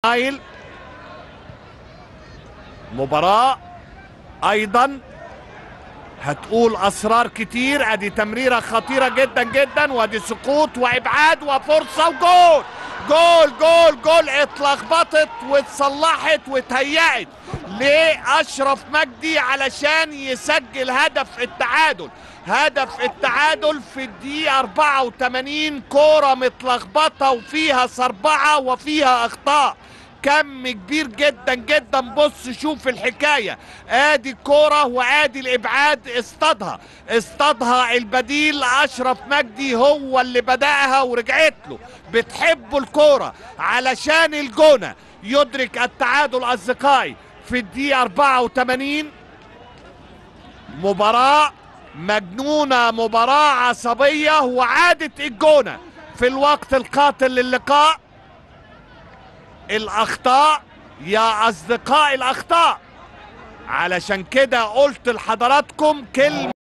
نايل مباراة ايضا هتقول اسرار كتير ادي تمريرة خطيرة جدا جدا وادي سقوط وابعاد وفرصة وجول جول جول جول اتلخبطت واتصلحت واتهيأت لاشرف مجدي علشان يسجل هدف التعادل هدف التعادل في الدقيقة 84 كورة متلخبطة وفيها صربعة وفيها اخطاء كم كبير جدا جدا بص شوف الحكاية ادي الكورة وادي الابعاد اصطادها اصطادها البديل اشرف مجدي هو اللي بدأها ورجعت له بتحبوا الكورة علشان الجونة يدرك التعادل اصدقائي في الدقيقة 84 مباراة مجنونة مباراة عصبية وعادت الجونة في الوقت القاتل للقاء الاخطاء يا اصدقاء الاخطاء علشان كده قلت لحضراتكم كلمة